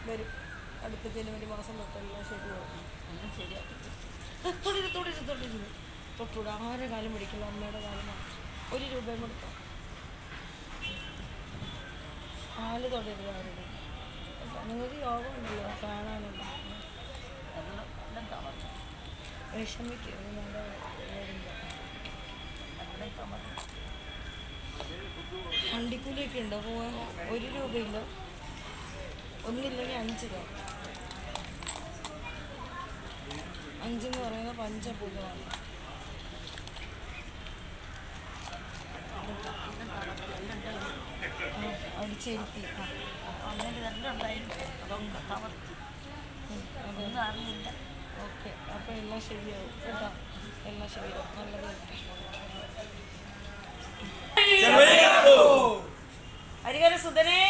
വരും അടുത്ത ജനുവരി മാസം തൊട്ടെല്ലാം ശരിയാവും ഒന്നും ശരിയാക്കി തൊടിരുത് തൊടിരുത് തൊടിരുത് തൊട്ടൂടെ ആരെ കാലം പിടിക്കില്ല അമ്മയുടെ കാലം മാത്രം ഒരു രൂപയും കൊടുക്കാം കാല് തൊടരുത് ആരുടെ നിങ്ങൾക്ക് യോഗം ഉണ്ടല്ലോ കാണാനുണ്ട് എല്ലാം എല്ലാം തമർന്നു വിഷമിക്കും നിങ്ങളുടെ വരുമ്പോൾ എല്ലാം തമർന്നു വണ്ടിക്കൂലിയൊക്കെ ഉണ്ടോ പോവാൻ ഒരു രൂപയില്ല ഒന്നില്ലെങ്കിൽ അഞ്ച് തരാം അഞ്ചെന്ന് പറയുന്നത് പഞ്ചഭൂതമാണ് ആ, അടിച്ചിരുത്തി ആ, അങ്ങനെ എല്ലാം ഉണ്ടായിരുന്നു അതൊക്കെ തമർത്തി ഉം, അതെ ഒന്നും അറിഞ്ഞില്ല ഓക്കെ അപ്പോൾ എല്ലാം ശരിയാവും കേട്ടോ എല്ലാം ശരിയാവും നല്ലത് ഹരിഹര സുധനേ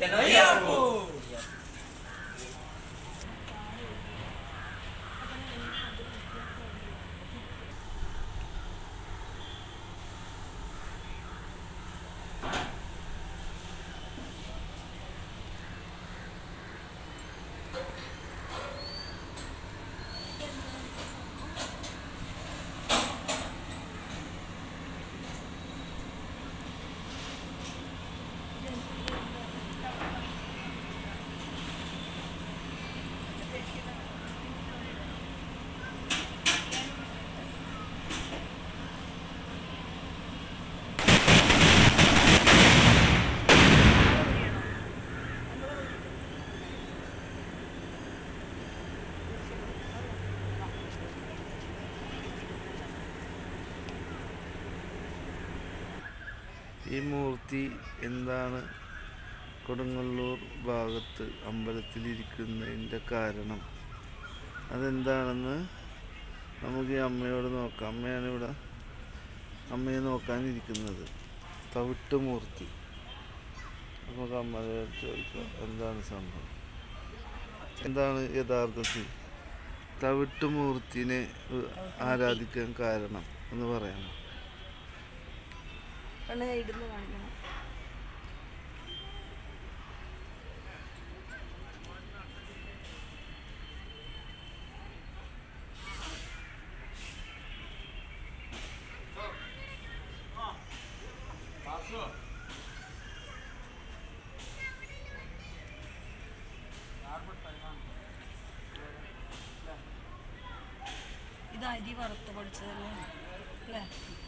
ഈ മൂർത്തി എന്താണ് കൊടുങ്ങല്ലൂർ ഭാഗത്ത് അമ്പലത്തിലിരിക്കുന്നതിൻ്റെ കാരണം അതെന്താണെന്ന് നമുക്ക് ഈ അമ്മയോട് നോക്കാം അമ്മയാണ് ഇവിടെ അമ്മയെ നോക്കാനിരിക്കുന്നത് തവിട്ട് മൂർത്തി നമുക്ക് അമ്മയോട് ചോദിക്കാം എന്താണ് സംഭവം എന്താണ് യഥാർത്ഥത്തിൽ തവിട്ട് മൂർത്തിനെ ഏഹ്, ആരാധിക്കാൻ കാരണം എന്ന് പറയാമോ കണ്ണ് ഇടുന്ന് കാണിക്കണം ഇത് അരി വറുത്ത് പൊടിച്ചതല്ലേ അല്ലേ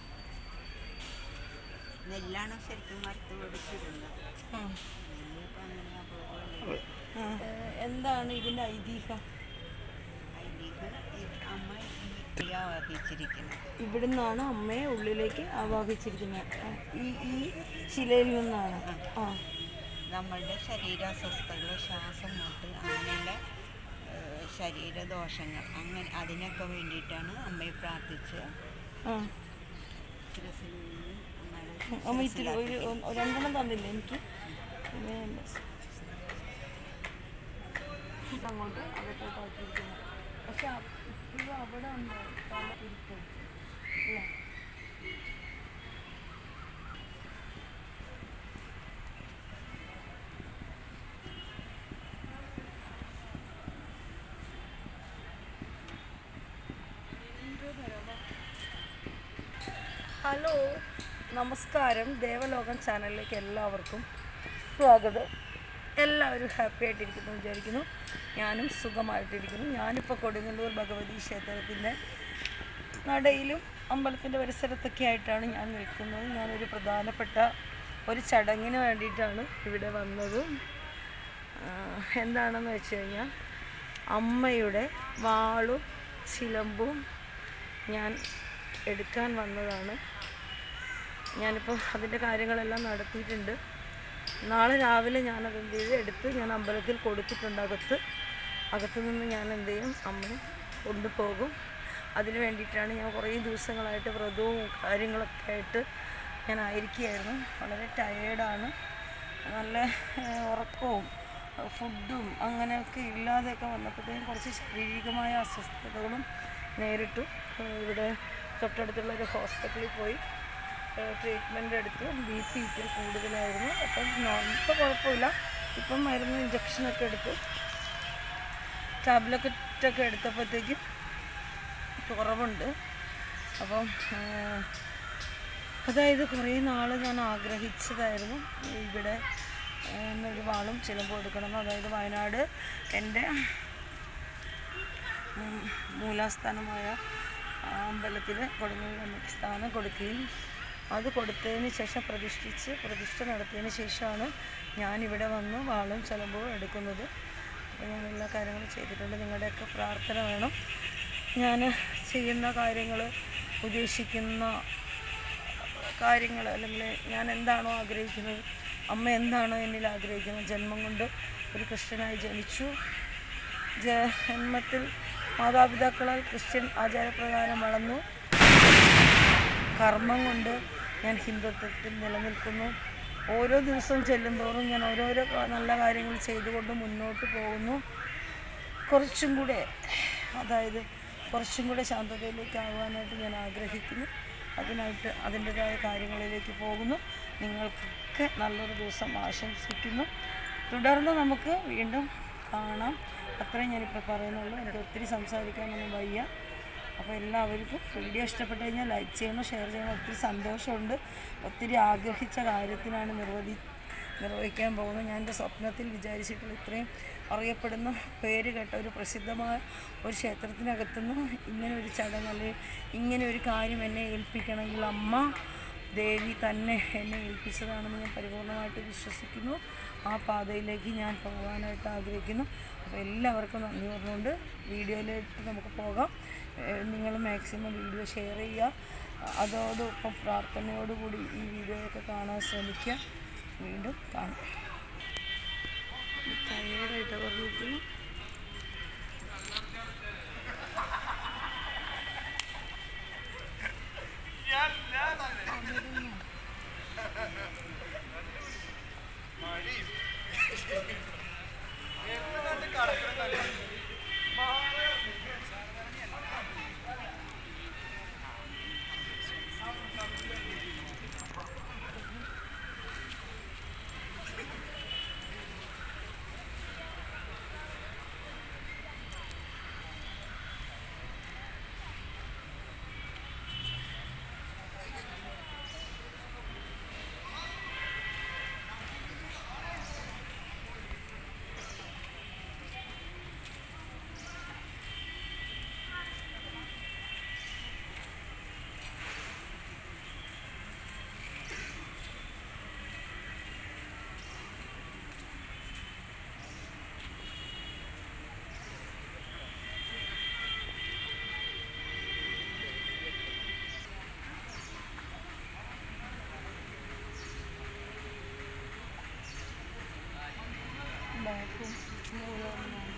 നെല്ലാണ് ശരിക്കും മരത്ത് പിടിച്ചിരുന്നത് ആ നെല്ലിപ്പോൾ അങ്ങനെ അപൂർവമല്ലേ ഏഹ് എന്താണ് ഇതിൻ്റെ ഐതിഹ്യം ഐതിഹ്യം ഈ അമ്മ ഈ ആവാഹിച്ചിരിക്കുന്നത് ഇവിടുന്നാണ് അമ്മയെ ഉള്ളിലേക്ക് ആവാഹിച്ചിരിക്കുന്നത് ആ, ഈ ഈ ശിലയിൽ നിന്നാണ് ആ നമ്മളുടെ ശരീരാസ്വസ്ഥകൾ ശ്വാസം മുട്ട് അങ്ങനെയുള്ള ഏഹ്, ശരീരദോഷങ്ങൾ അങ്ങനെ അതിനൊക്കെ വേണ്ടിയിട്ടാണ് അമ്മയെ പ്രാർത്ഥിച്ച് ആ ശിരസിൽ നിന്ന് അമ്മയുടെ അമ്മ ഇത്തിരി ഒരു ശിരസിലാക്കി. ഒന്ന് രണ്ടെണ്ണം തന്നില്ലേ എനിക്ക് പിന്നെ അങ്ങോട്ട് അകത്തോട്ട് ആക്കിയിരിക്കുന്നത് പക്ഷെ ഇപ്പോഴും അവിടെ ഉണ്ട് തല തിരിക്കും അല്ലേ ഹലോ നമസ്കാരം ദേവലോകം ചാനലിലേക്ക് എല്ലാവർക്കും സ്വാഗതം എല്ലാവരും ഹാപ്പി ആയിട്ടിരിക്കുന്നു വിചാരിക്കുന്നു ഞാനും സുഖമായിട്ടിരിക്കുന്നു ഞാനിപ്പോൾ കൊടുങ്ങല്ലൂർ ഭഗവതി ക്ഷേത്രത്തിൻ്റെ നടയിലും അമ്പലത്തിൻ്റെ പരിസരത്തൊക്കെ ആയിട്ടാണ് ഞാൻ നിൽക്കുന്നത് ഞാനൊരു പ്രധാനപ്പെട്ട ഒരു ചടങ്ങിന് വേണ്ടിയിട്ടാണ് ഇവിടെ വന്നത് ആ, എന്താണെന്ന് വെച്ച് കഴിഞ്ഞാൽ അമ്മയുടെ വാളും ചിലമ്പും ഞാൻ എടുക്കാൻ വന്നതാണ് ഞാനിപ്പോൾ അതിൻ്റെ കാര്യങ്ങളെല്ലാം നടത്തിയിട്ടുണ്ട് നാളെ രാവിലെ ഞാൻ അത് എന്ത് ചെയ്ത് എടുത്ത് ഞാൻ അമ്പലത്തിൽ കൊടുത്തിട്ടുണ്ട് അകത്ത് അകത്ത് നിന്ന് ഞാൻ എന്ത് ചെയ്യും അമ്മ കൊണ്ടുപോകും അതിന് വേണ്ടിയിട്ടാണ് ഞാൻ കുറേ ദിവസങ്ങളായിട്ട് വ്രതവും കാര്യങ്ങളൊക്കെ ആയിട്ട് ഞാൻ ആയിരിക്കുകയായിരുന്നു വളരെ ടയേർഡാണ് നല്ല ഏഹ്, ഉറക്കവും ഏഹ്, ഫുഡും അങ്ങനെയൊക്കെ ഇല്ലാതെയൊക്കെ വന്നപ്പോഴത്തേക്കും കുറച്ച് ശാരീരികമായ അസ്വസ്ഥതകളും നേരിട്ടു ഏഹ്, ഇവിടെ തൊട്ടടുത്തുള്ള ഒരു ഹോസ്പിറ്റലിൽ പോയി ട്രീറ്റ്മെൻറ്റ് എടുത്തു ബി പി ഇത്തിരി കൂടുതലായിരുന്നു അപ്പം ഇപ്പോൾ കുഴപ്പമില്ല ഇപ്പം മരുന്ന് ഇഞ്ചക്ഷനൊക്കെ എടുത്തു ടാബ്ലറ്റൊക്കെ എടുത്തപ്പോഴത്തേക്കും കുറവുണ്ട് അപ്പം ആ, അതായത് കുറേ നാൾ ഞാൻ ആഗ്രഹിച്ചതായിരുന്നു ഇവിടെ ആ, എന്നൊരു വാളും ചിലമ്പും എടുക്കണമെന്ന് അതായത് വയനാട് എൻ്റെ ഉം, മൂലാസ്ഥാനമായ അമ്പലത്തിൽ കൊടുങ്ങല്ലൂർ അമ്മയ്ക്ക് സ്ഥാനം കൊടുക്കുകയും അത് കൊടുത്തതിന് ശേഷം പ്രതിഷ്ഠിച്ച് പ്രതിഷ്ഠ നടത്തിയതിന് ശേഷമാണ് ഞാനിവിടെ വന്ന് വാളും ചിലമ്പും എടുക്കുന്നത് അപ്പോൾ ഞാൻ എല്ലാ കാര്യങ്ങളും ചെയ്തിട്ടുണ്ട് നിങ്ങളുടെയൊക്കെ പ്രാർത്ഥന വേണം ഞാൻ ചെയ്യുന്ന കാര്യങ്ങൾ ഉദ്ദേശിക്കുന്ന കാര്യങ്ങൾ അല്ലെങ്കിൽ ഞാൻ എന്താണോ ആഗ്രഹിക്കുന്നത് അമ്മ എന്താണോ എന്നിൽ ആഗ്രഹിക്കുന്നത് ജന്മം കൊണ്ട് ഒരു ക്രിസ്ത്യനായി ജനിച്ചു ജന്മത്തിൽ മാതാപിതാക്കളാൽ ക്രിസ്ത്യൻ ആചാരപ്രകാരം വളർന്നു കർമ്മം കൊണ്ട് ഞാൻ ഹിന്ദുത്വത്തിൽ നിലനിൽക്കുന്നു ഓരോ ദിവസവും ചെല്ലുന്തോറും ഞാൻ ഓരോരോ ക- നല്ല കാര്യങ്ങൾ ചെയ്തുകൊണ്ട് മുന്നോട്ട് പോകുന്നു കുറച്ചും കൂടെ അതായത് കുറച്ചും കൂടെ ശാന്തതയിലേക്ക് ആകാനായിട്ട് ഞാൻ ആഗ്രഹിക്കുന്നു അതിനായിട്ട് അതിൻ്റെതായ കാര്യങ്ങളിലേക്ക് പോകുന്നു നിങ്ങൾക്കൊക്കെ നല്ലൊരു ദിവസം ആശംസിക്കുന്നു തുടർന്ന് നമുക്ക് വീണ്ടും കാണാം അത്രയും ഞാനിപ്പോൾ പറയുന്നുള്ളൂ എനിക്ക് ഒത്തിരി സംസാരിക്കാനൊന്നും വയ്യ അപ്പോൾ എല്ലാവർക്കും വീഡിയോ ഇഷ്ടപ്പെട്ട് കഴിഞ്ഞാൽ ലൈക്ക് ചെയ്യണം ഷെയർ ചെയ്യണം ഒത്തിരി സന്തോഷമുണ്ട് ഒത്തിരി ആഗ്രഹിച്ച കാര്യത്തിനാണ് നിർവധി നിർവഹിക്കാൻ പോകുന്നത് ഞാൻ എൻ്റെ സ്വപ്നത്തിൽ വിചാരിച്ചിട്ടുള്ള ഇത്രയും അറിയപ്പെടുന്ന പേര് കേട്ട ഒരു പ്രസിദ്ധമായ ഒരു ക്ഷേത്രത്തിനകത്തുനിന്ന് ഇങ്ങനെ ഒരു ചടങ്ങ് അല്ലെങ്കിൽ ഇങ്ങനെ ഒരു കാര്യം എന്നെ ഏൽപ്പിക്കണമെങ്കിൽ അമ്മ ദേവി തന്നെ എന്നെ ഏൽപ്പിച്ചതാണെന്ന് ഞാൻ പരിപൂർണമായിട്ട് വിശ്വസിക്കുന്നു ആ പാതയിലേക്ക് ഞാൻ പോകാനായിട്ട് ആഗ്രഹിക്കുന്നു അപ്പോൾ എല്ലാവർക്കും നന്ദി പറഞ്ഞുകൊണ്ട് വീഡിയോയിലേക്ക് നമുക്ക് പോകാം നിങ്ങൾ മാക്സിമം വീഡിയോ ഷെയർ ചെയ്യുക അതോടൊപ്പം പ്രാർത്ഥനയോടുകൂടി ഈ വീഡിയോയൊക്കെ കാണാൻ ശ്രമിക്കുക വീണ്ടും കാണാം ടയേർഡായിട്ട് പറഞ്ഞിരിക്കുന്നു ബാക്കും മൂലമാണ്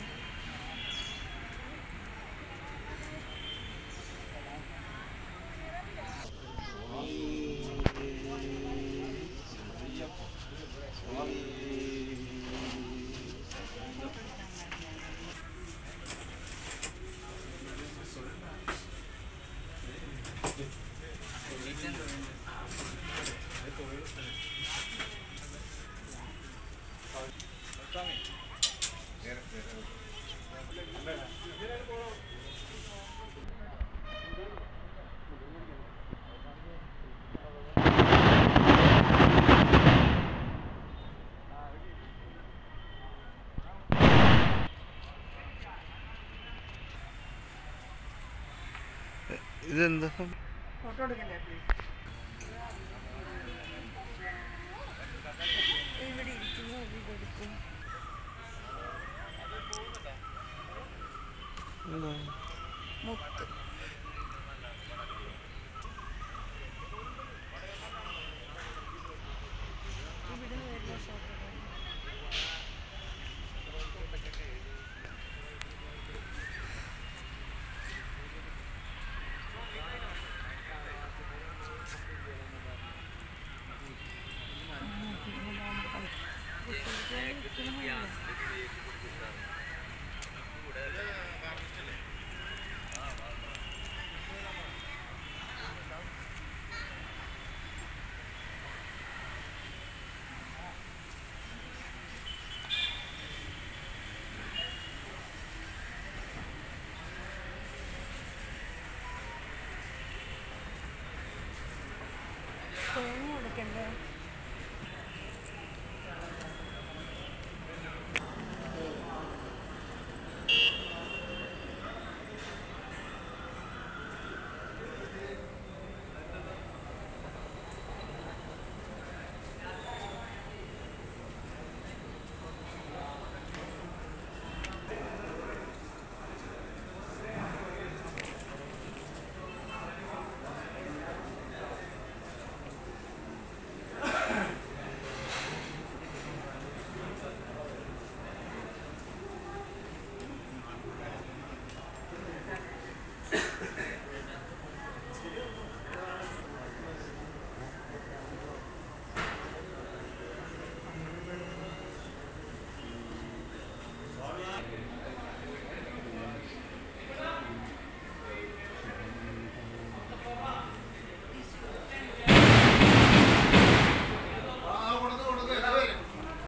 ഇതെന്താ ഫോട്ടോ എടുക്കണ്ടേ ഇവിടെ ഇരിക്കുന്നു ഇതെടുക്കും എന്താ മുത്ത് ഇവിടെ വരുന്ന ഷോപ്പ് തേങ്ങ ഉടക്കണ്ടേ